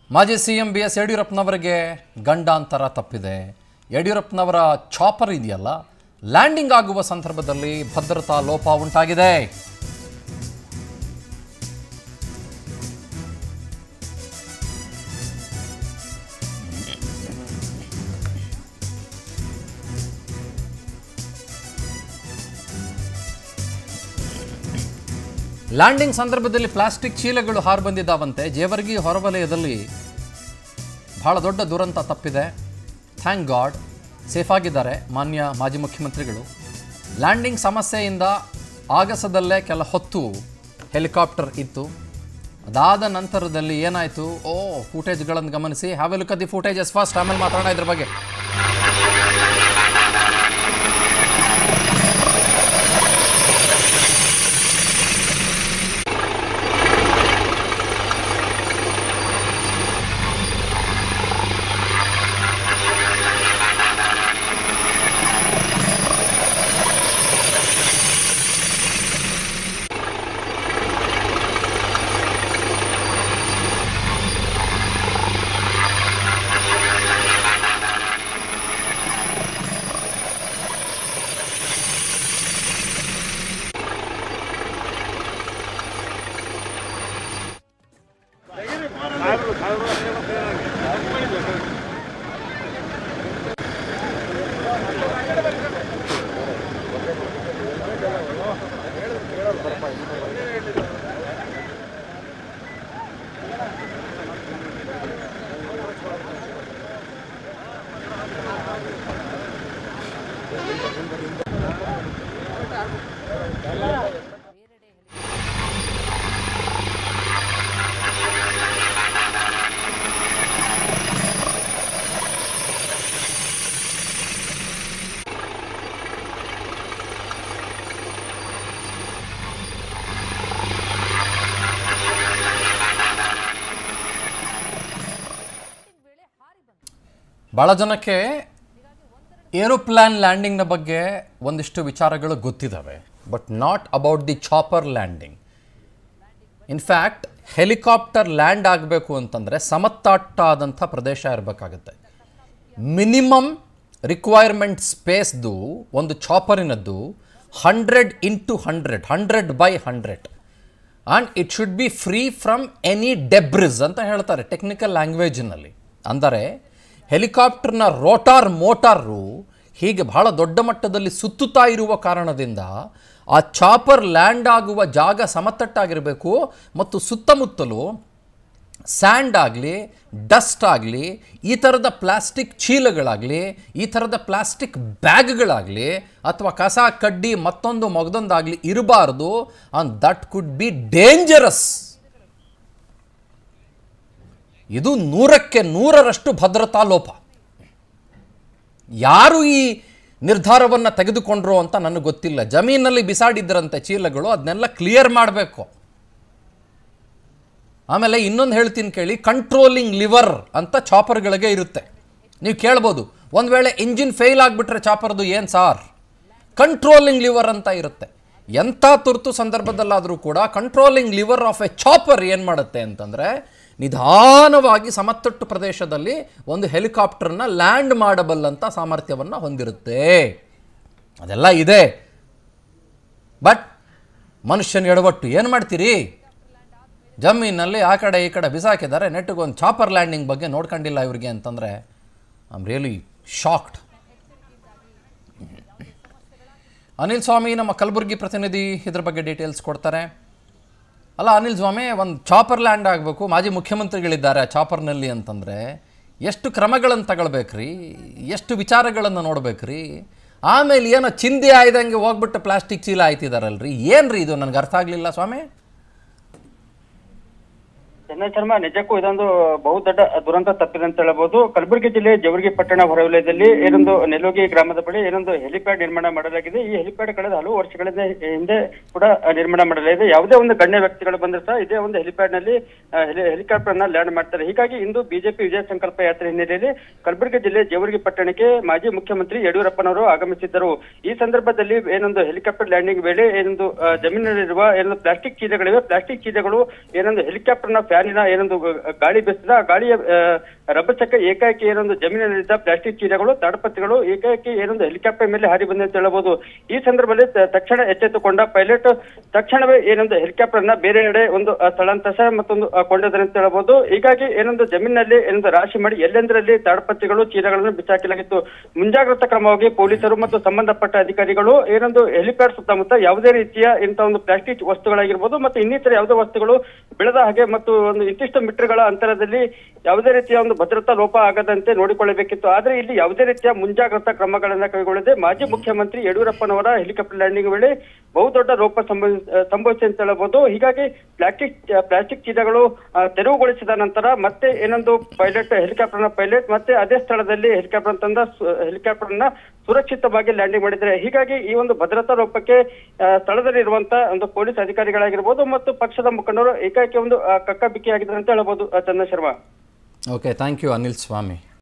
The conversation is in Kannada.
ಮಾಜಿ ಸಿಎಂ ಬಿ ಎಸ್ ಯಡಿಯೂರಪ್ಪನವರಿಗೆ ಗಂಡಾಂತರ ತಪ್ಪಿದೆ ಯಡಿಯೂರಪ್ಪನವರ ಚಾಪರ್ ಇದೆಯಲ್ಲ ಲ್ಯಾಂಡಿಂಗ್ ಆಗುವ ಸಂದರ್ಭದಲ್ಲಿ ಭದ್ರತಾ ಲೋಪ ಉಂಟಾಗಿದೆ ಲ್ಯಾಂಡಿಂಗ್ ಸಂದರ್ಭದಲ್ಲಿ ಪ್ಲಾಸ್ಟಿಕ್ ಚೀಲಗಳು ಹಾರು ಬಂದಿದ್ದಾವಂತೆ ಜೇವರ್ಗಿ ಹೊರವಲಯದಲ್ಲಿ ಬಹಳ ದೊಡ್ಡ ದುರಂತ ತಪ್ಪಿದೆ ಥ್ಯಾಂಕ್ ಗಾಡ್ ಸೇಫ್ ಆಗಿದ್ದಾರೆ ಮಾನ್ಯ ಮಾಜಿ ಮುಖ್ಯಮಂತ್ರಿಗಳು ಲ್ಯಾಂಡಿಂಗ್ ಸಮಸ್ಯೆಯಿಂದ ಆಗಸದಲ್ಲೇ ಕೆಲ ಹೊತ್ತು ಹೆಲಿಕಾಪ್ಟರ್ ಇತ್ತು ಅದಾದ ನಂತರದಲ್ಲಿ ಏನಾಯಿತು ಓ ಫೂಟೇಜ್ಗಳನ್ನು ಗಮನಿಸಿ have look the footages first ಆಮೇಲೆ ಮಾತಾಡೋಣ ಇದ್ರ ಬಗ್ಗೆ ಭಾಳ ಜನಕ್ಕೆ ಏರೋಪ್ಲಾನ್ ಲ್ಯಾಂಡಿಂಗ್ನ ಬಗ್ಗೆ ಒಂದಿಷ್ಟು ವಿಚಾರಗಳು ಗೊತ್ತಿದ್ದಾವೆ but not about the chopper landing in fact helicopter land ಆಗಬೇಕು ಅಂತಂದರೆ ಸಮತಟ್ಟಾದಂಥ ಪ್ರದೇಶ ಇರಬೇಕಾಗುತ್ತೆ ಮಿನಿಮಮ್ ರಿಕ್ವೈರ್ಮೆಂಟ್ ಸ್ಪೇಸ್ದು ಒಂದು ಚಾಪರಿನದ್ದು hundred into hundred hundred by hundred and it should be free from any debris ಅಂತ ಹೇಳ್ತಾರೆ ಟೆಕ್ನಿಕಲ್ ಲ್ಯಾಂಗ್ವೇಜಿನಲ್ಲಿ ಅಂದರೆ ಹೆಲಿಕಾಪ್ಟರ್ನ ರೋಟಾರ್ ಮೋಟಾರು ಹೀಗೆ ಬಹಳ ದೊಡ್ಡ ಮಟ್ಟದಲ್ಲಿ ಸುತ್ತುತ್ತಾ ಇರುವ ಕಾರಣದಿಂದ ಆ ಚಾಪರ್ ಲ್ಯಾಂಡ್ ಆಗುವ ಜಾಗ ಸಮತಟ್ಟಾಗಿರಬೇಕು ಮತ್ತು ಸುತ್ತಮುತ್ತಲು ಸ್ಯಾಂಡ್ ಆಗಲಿ ಡಸ್ಟ್ ಆಗಲಿ ಈ ಥರದ ಪ್ಲಾಸ್ಟಿಕ್ ಚೀಲಗಳಾಗಲಿ ಈ ಥರದ ಪ್ಲಾಸ್ಟಿಕ್ ಬ್ಯಾಗ್ಗಳಾಗಲಿ ಅಥವಾ ಕಸ ಕಡ್ಡಿ ಮತ್ತೊಂದು ಮಗದೊಂದಾಗಲಿ ಇರಬಾರ್ದು on that could be dangerous ಇದು ನೂರಕ್ಕೆ ನೂರರಷ್ಟು ಭದ್ರತಾ ಲೋಪ ಯಾರು ಈ ನಿರ್ಧಾರವನ್ನು ತೆಗೆದುಕೊಂಡ್ರು ಅಂತ ನನಗೆ ಗೊತ್ತಿಲ್ಲ ಜಮೀನಲ್ಲಿ ಬಿಸಾಡಿದ್ರಂತೆ ಚೀಲಗಳು ಅದನ್ನೆಲ್ಲ ಕ್ಲಿಯರ್ ಮಾಡಬೇಕು ಆಮೇಲೆ ಇನ್ನೊಂದು ಹೇಳ್ತೀನಿ ಕೇಳಿ ಕಂಟ್ರೋಲಿಂಗ್ ಲಿವರ್ ಅಂತ ಚಾಪರ್ಗಳಿಗೆ ಇರುತ್ತೆ ನೀವು ಕೇಳ್ಬೋದು ಒಂದು ವೇಳೆ ಇಂಜಿನ್ ಫೇಲ್ ಆಗಿಬಿಟ್ರೆ ಚಾಪರ್ದು ಏನು ಸಾರ್ ಕಂಟ್ರೋಲಿಂಗ್ ಲಿವರ್ ಅಂತ ಇರುತ್ತೆ ಎಂಥ ತುರ್ತು ಸಂದರ್ಭದಲ್ಲಾದರೂ ಕೂಡ controlling lever of a chopper ಏನು ಮಾಡುತ್ತೆ ಅಂತಂದರೆ ನಿಧಾನವಾಗಿ ಸಮತಟ್ಟು ಪ್ರದೇಶದಲ್ಲಿ ಒಂದು ಹೆಲಿಕಾಪ್ಟರ್ನ ಲ್ಯಾಂಡ್ ಮಾಡಬಲ್ಲಂಥ ಸಾಮರ್ಥ್ಯವನ್ನು ಹೊಂದಿರುತ್ತೆ ಅದೆಲ್ಲ ಇದೆ ಬಟ್ ಮನುಷ್ಯನ ಎಡವಟ್ಟು ಏನು ಮಾಡ್ತೀರಿ ಜಮೀನಲ್ಲಿ ಆ ಕಡೆ ಈ ಕಡೆ ಬಿಸಾಕಿದ್ದಾರೆ ನೆಟ್ಟಿಗೆ ಒಂದು ಚಾಪರ್ ಲ್ಯಾಂಡಿಂಗ್ ಬಗ್ಗೆ ನೋಡ್ಕೊಂಡಿಲ್ಲ ಇವ್ರಿಗೆ ಅಂತಂದರೆ I am really shocked Anil Swamy ನಮ್ಮ ಕಲಬುರಗಿ ಪ್ರತಿನಿಧಿ ಇದ್ರ ಬಗ್ಗೆ ಡೀಟೇಲ್ಸ್ ಕೊಡ್ತಾರೆ ಅಲ್ಲ ಅನಿಲ್ ಸ್ವಾಮಿ ಒಂದು ಚಾಪರ್ ಲ್ಯಾಂಡ್ ಆಗಬೇಕು ಮಾಜಿ ಮುಖ್ಯಮಂತ್ರಿಗಳಿದ್ದಾರೆ ಆ ಚಾಪರ್ನಲ್ಲಿ ಅಂತಂದರೆ ಎಷ್ಟು ಕ್ರಮಗಳನ್ನು ತಗೊಳ್ಬೇಕ್ರಿ ಎಷ್ಟು ವಿಚಾರಗಳನ್ನು ನೋಡ್ಬೇಕ್ರಿ ಆಮೇಲೆ ಏನೋ ಚಿಂದಿ ಆಯ್ದಂಗೆ ಹೋಗ್ಬಿಟ್ಟು ಪ್ಲಾಸ್ಟಿಕ್ ಚೀಲ ಆಯ್ತಿದಾರಲ್ರಿ ಏನ್ರಿ ಇದು ನನಗೆ ಅರ್ಥ ಆಗಲಿಲ್ಲ ಸ್ವಾಮಿ ಚಂದನ್ ಶರ್ಮಾ ನಿಜಕ್ಕೂ ಇದೊಂದು ಬಹುದೊಡ್ಡ ದುರಂತ ತಪ್ಪಿದೆ ಅಂತ ಹೇಳಬಹುದು ಕಲಬುರಗಿ ಜಿಲ್ಲೆ ಜವರ್ಗಿ ಪಟ್ಟಣ ಹೊರವಲಯದಲ್ಲಿ ಏನೊಂದು ನೆಲೋಗಿ ಗ್ರಾಮದ ಬಳಿ ಏನೊಂದು ಹೆಲಿಪ್ಯಾಡ್ ನಿರ್ಮಾಣ ಮಾಡಲಾಗಿದೆ ಈ ಹೆಲಿಪ್ಯಾಡ್ ಕಳೆದ ಹಲವು ವರ್ಷಗಳಿಂದ ಹಿಂದೆ ಕೂಡ ನಿರ್ಮಾಣ ಮಾಡಲಾಗಿದೆ ಯಾವುದೇ ಒಂದು ಗಣ್ಯ ವ್ಯಕ್ತಿಗಳು ಬಂದ್ರೆ ಸಹ ಇದೇ ಒಂದು ಹೆಲಿಪ್ಯಾಡ್ ನಲ್ಲಿ ಆ, ಹೆಲಿ- ಹೆಲಿಕಾಪ್ಟರ್ ನ ಲ್ಯಾಂಡ್ ಮಾಡ್ತಾರೆ ಹೀಗಾಗಿ ಇಂದು ಬಿಜೆಪಿ ವಿಜಯ ಸಂಕಲ್ಪ ಯಾತ್ರೆ ಹಿನ್ನೆಲೆಯಲ್ಲಿ ಕಲಬುರಗಿ ಜಿಲ್ಲೆ ಜವರ್ಗಿ ಪಟ್ಟಣಕ್ಕೆ ಮಾಜಿ ಮುಖ್ಯಮಂತ್ರಿ ಯಡಿಯೂರಪ್ಪನವರು ಆಗಮಿಸಿದ್ದರು ಈ ಸಂದರ್ಭದಲ್ಲಿ ಏನೊಂದು ಹೆಲಿಕಾಪ್ಟರ್ ಲ್ಯಾಂಡಿಂಗ್ ವೇಳೆ ಏನೊಂದು ಆ, ಜಮೀನಿನಲ್ಲಿರುವ ಏನೊಂದು ಪ್ಲಾಸ್ಟಿಕ್ ಚೀಲಗಳಿವೆ ಪ್ಲಾಸ್ಟಿಕ್ ಚೀಲಗಳು ಏನೊಂದು ಹೆಲಿಕಾಪ್ಟರ್ ನ ಫ್ಯಾನ್ ಫ್ಯಾನಿನ ಏನೊಂದು ಗಾಳಿ ಬೀಸಿದ ಆ ಗಾಳಿಯ ಆ, ರಬ್ಬರ್ ಚಕ್ಕ ಏಕಾಏಕಿ ಏನೊಂದು ಜಮೀನಿನಲ್ಲಿದ್ದ ಪ್ಲಾಸ್ಟಿಕ್ ಚೀಲಗಳು ತಾಡಪತ್ರಿಗಳು ಏಕಾಏಕಿ ಏನೊಂದು ಹೆಲಿಕಾಪ್ಟರ್ ಮೇಲೆ ಹಾರಿ ಬಂದೆ ಅಂತ ಹೇಳಬಹುದು ಈ ಸಂದರ್ಭದಲ್ಲಿ ತ- ತಕ್ಷಣ ಎಚ್ಚೆತ್ತುಕೊಂಡ ಪೈಲಟ್ ತಕ್ಷಣವೇ ಏನೊಂದು ಹೆಲಿಕಾಪ್ಟರ್ ಅನ್ನ ಬೇರೆಡೆ ಒಂದು ಆ, ಸ್ಥಳಾಂತರ ಮತ್ತೊಂದು ಆ, ಕೊಂಡಿದ್ದಾರೆ ಅಂತ ಹೇಳಬಹುದು ಹೀಗಾಗಿ ಏನೊಂದು ಜಮೀನಿನಲ್ಲಿ ಏನೊಂದು ರಾಶಿ ಮಾಡಿ ಎಲ್ಲೆಂದರಲ್ಲಿ ತಾಡಪತ್ರಿಗಳು ಚೀಲಗಳನ್ನು ಬಿಸಾಕಿಲಾಗಿತ್ತು ಮುಂಜಾಗ್ರತಾ ಕ್ರಮವಾಗಿ ಪೊಲೀಸರು ಮತ್ತು ಸಂಬಂಧಪಟ್ಟ ಅಧಿಕಾರಿಗಳು ಏನೊಂದು ಹೆಲಿಪ್ಯಾಡ್ ಸುತ್ತಮುತ್ತ ಯಾವುದೇ ರೀತಿಯ ಇಂಥ ಒಂದು ಪ್ಲಾಸ್ಟಿಕ್ ವಸ್ತುಗಳಾಗಿರ್ಬೋದು ಮತ್ತು ಇನ್ನಿತರ ಯಾವುದೇ ವಸ್ತುಗಳು ಬೆಳೆದ ಹಾಗೆ ಮತ್ತು ಒಂದು ಇಂತಿಷ್ಟು ಮೀಟರ್ಗಳ ಅಂತರದಲ್ಲಿ ಯಾವುದೇ ರೀತಿಯ ಒಂದು ಭದ್ರತಾ ಲೋಪ ಆಗದಂತೆ ನೋಡಿಕೊಳ್ಳಬೇಕಿತ್ತು ಆದ್ರೆ ಇಲ್ಲಿ ಯಾವುದೇ ರೀತಿಯ ಮುಂಜಾಗ್ರತಾ ಕ್ರಮಗಳನ್ನ ಕೈಗೊಳ್ಳದೆ ಮಾಜಿ ಮುಖ್ಯಮಂತ್ರಿ ಯಡಿಯೂರಪ್ಪನವರ ಹೆಲಿಕಾಪ್ಟರ್ ಲ್ಯಾಂಡಿಂಗ್ ವೇಳೆ ಬಹುದೊಡ್ಡ ಲೋಪ ಸಂಭವಿ ಸಂಭವಿಸಿದೆ ಅಂತ ಹೇಳಬಹುದು ಹೀಗಾಗಿ ಪ್ಲಾಸ್ಟಿಕ್ ಪ್ಲಾಸ್ಟಿಕ್ ಚೀಲಗಳು ಆ, ತೆರವುಗೊಳಿಸಿದ ನಂತರ ಮತ್ತೆ ಏನೊಂದು ಪೈಲಟ್ ಹೆಲಿಕಾಪ್ಟರ್ನ ಪೈಲಟ್ ಮತ್ತೆ ಅದೇ ಸ್ಥಳದಲ್ಲಿ ಹೆಲಿಕಾಪ್ಟರ್ ತಂದ ಹೆಲಿಕಾಪ್ಟರ್ ನ ಸುರಕ್ಷಿತವಾಗಿ ಲ್ಯಾಂಡಿಂಗ್ ಮಾಡಿದ್ದಾರೆ ಹೀಗಾಗಿ ಈ ಒಂದು ಭದ್ರತಾ ಲೋಪಕ್ಕೆ ಆ, ಸ್ಥಳದಲ್ಲಿರುವಂತ ಒಂದು ಪೊಲೀಸ್ ಅಧಿಕಾರಿಗಳಾಗಿರ್ಬೋದು ಮತ್ತು ಪಕ್ಷದ ಮುಖಂಡರು ಏಕಾಏಕಿ ಒಂದು ಆ, ಕಕ್ಕಾಬಿಕ್ಕಿ ಆಗಿದ್ದಾರೆ ಅಂತ ಹೇಳಬಹುದು ಆ, Chandan Sharma okay thank you Anil Swami